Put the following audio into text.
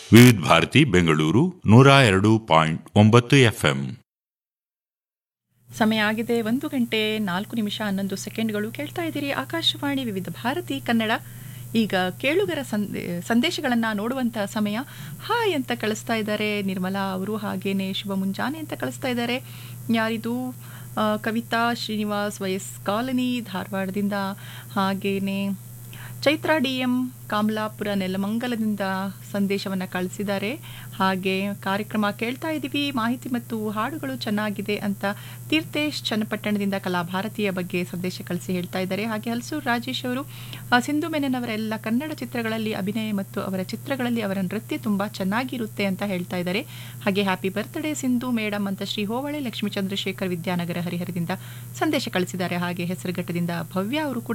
ವಿವಿಧ ಭಾರತಿ ಬೆಂಗಳೂರು ನೂರ ಎರಡು ಪಾಯಿಂಟ್ ಒಂಬತ್ತು ಎಫ್ಎಂ ಸಮಯ ಆಗಿದೆ ಒಂದು ಗಂಟೆ ನಾಲ್ಕು ನಿಮಿಷ ಹನ್ನೊಂದು ಸೆಕೆಂಡ್ಗಳು ಕೇಳ್ತಾ ಇದ್ದೀರಿ ಆಕಾಶವಾಣಿ ವಿವಿಧ ಭಾರತಿ ಕನ್ನಡ ಈಗ ಕೇಳುಗರ ಸಂದೇ ಸಂದೇಶಗಳನ್ನು ನೋಡುವಂಥ ಸಮಯ ಹಾಯ್ ಅಂತ ಕಳಿಸ್ತಾ ಇದ್ದಾರೆ ನಿರ್ಮಲಾ ಅವರು ಹಾಗೇನೆ ಶುಭ ಮುಂಜಾನೆ ಅಂತ ಕಳಿಸ್ತಾ ಇದ್ದಾರೆ ಯಾರಿದು ಆ, ಕವಿತಾ ಶ್ರೀನಿವಾಸ್ ವಯಸ್ ಕಾಲನಿ ಧಾರವಾಡದಿಂದ ಹಾಗೇನೆ ಚೈತ್ರ ಡಿ ಎಂ ಕಾಮಲಾಪುರ ನೆಲಮಂಗಲದಿಂದ ಸಂದೇಶವನ್ನು ಕಳಿಸಿದ್ದಾರೆ ಹಾಗೆ ಕಾರ್ಯಕ್ರಮ ಕೇಳ್ತಾ ಇದ್ದೀವಿ ಮಾಹಿತಿ ಮತ್ತು ಹಾಡುಗಳು ಚೆನ್ನಾಗಿದೆ ಅಂತ ತೀರ್ಥೇಶ್ ಚನ್ನಪಟ್ಟಣದಿಂದ ಕಲಾಭಾರತಿಯ ಬಗ್ಗೆ ಸಂದೇಶ ಕಳಿಸಿ ಹೇಳ್ತಾ ಇದ್ದಾರೆ ಹಾಗೆ ಹಲಸೂರು ರಾಜೇಶ್ ಅವರು ಆ, ಸಿಂಧು ಮೆನನವರ ಎಲ್ಲ ಕನ್ನಡ ಚಿತ್ರಗಳಲ್ಲಿ ಅಭಿನಯ ಮತ್ತು ಅವರ ಚಿತ್ರಗಳಲ್ಲಿ ಅವರ ನೃತ್ಯ ತುಂಬ ಚೆನ್ನಾಗಿರುತ್ತೆ ಅಂತ ಹೇಳ್ತಾ ಇದ್ದಾರೆ ಹಾಗೆ ಹ್ಯಾಪಿ ಬರ್ತ್ಡೇ ಸಿಂಧು ಮೇಡಮ್ ಅಂತ ಶ್ರೀ ಹೋಬಳೆ ಲಕ್ಷ್ಮೀ ಚಂದ್ರಶೇಖರ್ ವಿದ್ಯಾನಗರ ಹರಿಹರದಿಂದ ಸಂದೇಶ ಕಳಿಸಿದ್ದಾರೆ ಹಾಗೆ ಹೆಸರುಘಟ್ಟದಿಂದ ಭವ್ಯ ಅವರು ಕೂಡ